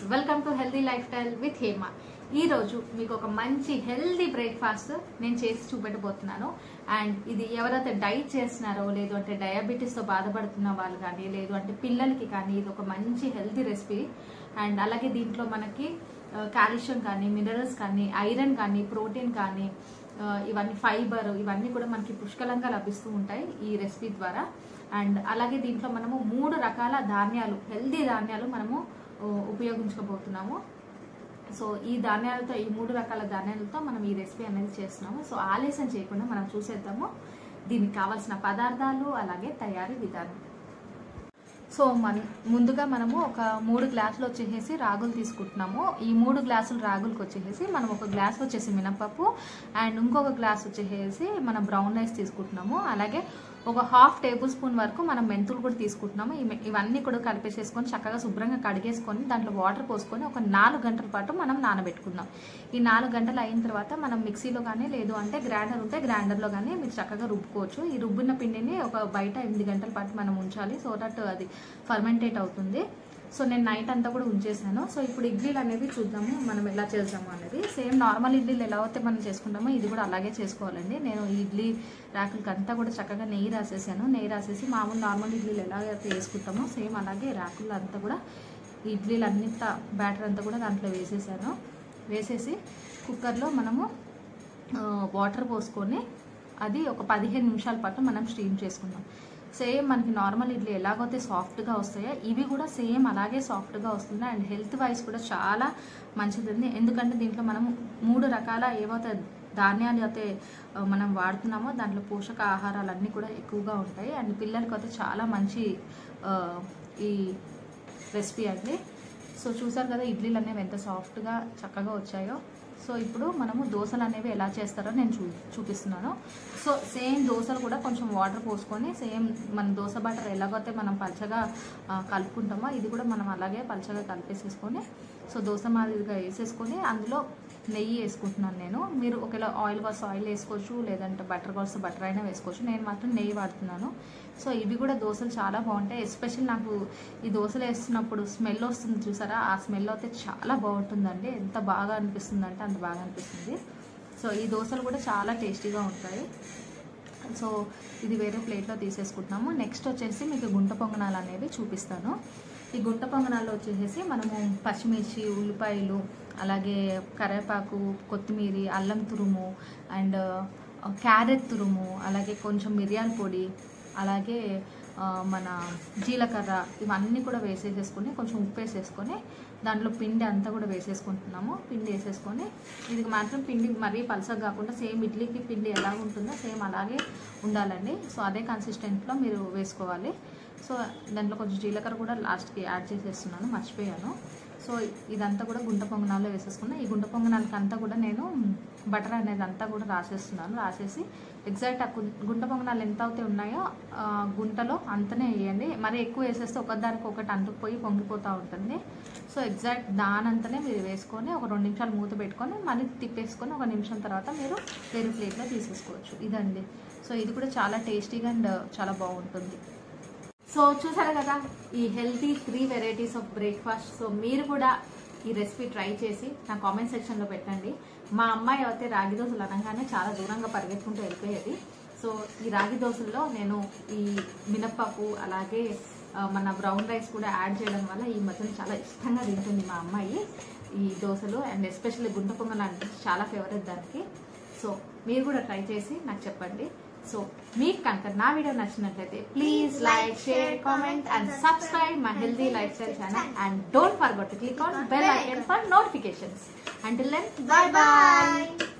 welcome to healthy lifestyle with Hema ఈ రోజు మీకు ఒక మంచి హెల్దీ బ్రేక్ఫాస్ట్ నేను చేసి చూపెట్టబోతున్నాను అండ్ ఇది ఎవరైతే డైట్ చేస్తున్నారో లేదు అంటే డయాబెటీస్ తో బాధపడుతున్న వాళ్ళు కానీ లేదు అంటే పిల్లలకి కానీ ఇది ఒక మంచి హెల్దీ రెసిపీ అండ్ అలాగే దీంట్లో మనకి కాల్షియం కానీ మినరల్స్ కానీ ఐరన్ కానీ ప్రోటీన్ కానీ ఆ, ఇవన్నీ ఫైబర్ ఇవన్నీ కూడా మనకి పుష్కలంగా లభిస్తూ ఉంటాయి ఈ రెసిపీ ద్వారా అండ్ అలాగే దీంట్లో మనము మూడు రకాల ధాన్యాలు హెల్దీ ధాన్యాలు మనము ఆ, ఉపయోగించబోతున్నాము సో ఈ ధాన్యాలతో ఈ మూడు రకాల ధాన్యాలతో మనం ఈ రెసిపీ అనేది చేస్తున్నాము సో ఆలస్యం చేయకుండా మనం చూసేద్దాము దీనికి కావాల్సిన పదార్థాలు అలాగే తయారీ విధానం సో మన ముందుగా మనము ఒక మూడు గ్లాసులు వచ్చేసి రాగులు తీసుకుంటున్నాము ఈ మూడు గ్లాసులు రాగులకు వచ్చేసి మనం ఒక గ్లాస్ వచ్చేసి మినపప్పు అండ్ ఇంకొక గ్లాస్ వచ్చేసి మనం బ్రౌన్ రైస్ తీసుకుంటున్నాము అలాగే ఒక హాఫ్ టేబుల్ స్పూన్ వరకు మనం మెంతులు కూడా తీసుకుంటున్నాము ఇవి- ఇవన్నీ కూడా కలిపేసేసుకొని చక్కగా శుభ్రంగా కడిగేసుకొని దాంట్లో వాటర్ పోసుకొని ఒక నాలుగు గంటల పాటు మనం నానబెట్టుకుందాం ఈ నాలుగు గంటలు అయిన తర్వాత మనం మిక్సీలో కానీ లేదు అంటే గ్రైండర్ ఉంటే గ్రైండర్లో కానీ మీరు చక్కగా రుబ్బుకోవచ్చు ఈ రుబ్బిన పిండిని ఒక బయట ఎనిమిది గంటల పాటు మనం ఉంచాలి సో దట్ అది ఫర్మెంటేట్ అవుతుంది సో నేను నైట్ అంతా కూడా ఉంచేసాను సో ఇప్పుడు ఇడ్లీలు అనేవి చూద్దాము మనం ఎలా చేద్దాము అనేది సేమ్ నార్మల్ ఇడ్లీలు ఎలా అయితే మనం చేసుకుంటామో ఇది కూడా అలాగే చేసుకోవాలండి నేను ఈ ఇడ్లీ ర్యాకులకి అంతా కూడా చక్కగా నెయ్యి రాసేసాను నెయ్యి రాసేసి మామూలు నార్మల్ ఇడ్లీలు ఎలాగైతే వేసుకుంటామో సేమ్ అలాగే ర్యాకులు అంతా కూడా ఈ ఇడ్లీలు అన్నింత బ్యాటర్ అంతా కూడా దాంట్లో వేసేసాను వేసేసి కుక్కర్లో మనము ఆ, వాటర్ పోసుకొని అది ఒక పదిహేను నిమిషాల పాటు మనం స్టీమ్ చేసుకుందాం సేమ్ మనకి నార్మల్ ఇడ్లీ ఎలాగైతే సాఫ్ట్గా వస్తాయో ఇవి కూడా సేమ్ అలాగే సాఫ్ట్గా వస్తుంది అండ్ హెల్త్ వైజ్ కూడా చాలా మంచిది ఎందుకంటే దీంట్లో మనం మూడు రకాల ఏవైతే ధాన్యాలు అయితే ఆ, మనం వాడుతున్నామో దాంట్లో పోషక ఆహారాలు అన్నీ కూడా ఎక్కువగా ఉంటాయి అండ్ పిల్లలకి అయితే చాలా మంచి ఆ, ఈ రెసిపీ అండి సో చూసారు కదా ఇడ్లీలు అనేవి ఎంత సాఫ్ట్గా చక్కగా వచ్చాయో సో ఇప్పుడు మనము దోశలు అనేవి ఎలా చేస్తారో నేను చూ చూపిస్తున్నాను సో సేమ్ దోశలు కూడా కొంచెం వాటర్ పోసుకొని సేమ్ మన దోశ బటర్ ఎలాగైతే మనం పలచగా ఆ, కలుపుకుంటామో ఇది కూడా మనం అలాగే పలచగా కలిపేసేసుకొని సో దోశ మాదిరిగా వేసేసుకొని అందులో నెయ్యి వేసుకుంటున్నాను నేను మీరు ఒకవేళ ఆయిల్ కాస్త ఆయిల్ వేసుకోవచ్చు లేదంటే బటర్ కాస్త బటర్ అయినా వేసుకోవచ్చు నేను మాత్రం నెయ్యి వాడుతున్నాను సో ఇవి కూడా దోశలు చాలా బాగుంటాయి ఎస్పెషల్ నాకు ఈ దోశలు వేస్తున్నప్పుడు స్మెల్ వస్తుంది చూసారా ఆ స్మెల్ అయితే చాలా బాగుంటుందండి ఎంత బాగా అనిపిస్తుంది అంటే అంత బాగా అనిపిస్తుంది సో ఈ దోశలు కూడా చాలా టేస్టీగా ఉంటాయి సో ఇది వేరే ప్లేట్లో తీసేసుకుంటున్నాము నెక్స్ట్ వచ్చేసి మీకు గుంట పొంగనాలు అనేవి చూపిస్తాను ఈ గుంట పొంగనాలు వచ్చేసి మనము పచ్చిమిర్చి ఉల్లిపాయలు అలాగే కరివేపాకు కొత్తిమీర అల్లం తురుము అండ్ క్యారెట్ తురుము అలాగే కొంచెం మిరియాల పొడి అలాగే ఆ, మన జీలకర్ర ఇవన్నీ కూడా వేసేసేసుకొని కొంచెం ఉప్పు వేసేసుకొని దాంట్లో పిండి అంతా కూడా వేసేసుకుంటున్నాము పిండి వేసేసుకొని ఇది మాత్రం పిండి మరీ పలసగా కాకుండా సేమ్ ఇడ్లీకి పిండి ఎలా ఉంటుందో సేమ్ అలాగే ఉండాలండి సో అదే కన్సిస్టెంట్లో మీరు వేసుకోవాలి సో దాంట్లో కొంచెం జీలకర్ర కూడా లాస్ట్కి యాడ్ చేసేస్తున్నాను మర్చిపోయాను సో ఇదంతా కూడా గుంట పొంగనాల్లో వేసేసుకున్నా ఈ గుంట పొంగనాలకి అంతా కూడా నేను బటర్ అనేది అంతా కూడా రాసేస్తున్నాను రాసేసి ఎగ్జాక్ట్ ఆ గు- గుంట పొంగనాలు ఎంత అయితే ఉన్నాయో ఆ గుంటలో అంతనే వేయండి మరి ఎక్కువ వేసేస్తే ఒకదానికి ఒకటి అంటుకుపోయి పొంగిపోతూ ఉంటుంది సో ఎగ్జాక్ట్ దానంతనే మీరు వేసుకొని ఒక రెండు నిమిషాలు మూత పెట్టుకొని మళ్ళీ తిప్పేసుకొని ఒక నిమిషం తర్వాత మీరు వేరే ప్లేట్లో తీసేసుకోవచ్చు ఇదండి సో ఇది కూడా చాలా టేస్టీగా అండ్ చాలా బాగుంటుంది సో చూసారు కదా ఈ healthy three varieties of breakfast so మీరు కూడా ఈ రెసిపీ ట్రై చేసి నా కామెంట్ సెక్షన్లో పెట్టండి మా అమ్మాయి అయితే రాగి దోశలు అనగానే చాలా దూరంగా పరిగెత్తుకుంటూ వెళ్ళిపోయేది సో ఈ రాగి దోశల్లో నేను ఈ మినప్పప్పు అలాగే ఆ, మన బ్రౌన్ రైస్ కూడా యాడ్ చేయడం వల్ల ఈ మధ్యన చాలా ఇష్టంగా తింటుంది మా అమ్మాయి ఈ దోశలు అండ్ ఎస్పెషల్లీ గుంట పొంగల్ అంటే చాలా ఫేవరెట్ దానికి సో మీరు కూడా ట్రై చేసి నాకు చెప్పండి సో మీకు కనుక నా వీడియో నచ్చినట్లయితే please like share comment and subscribe my healthy lifestyle channel and don't forget to click on bell icon for notifications until then bye bye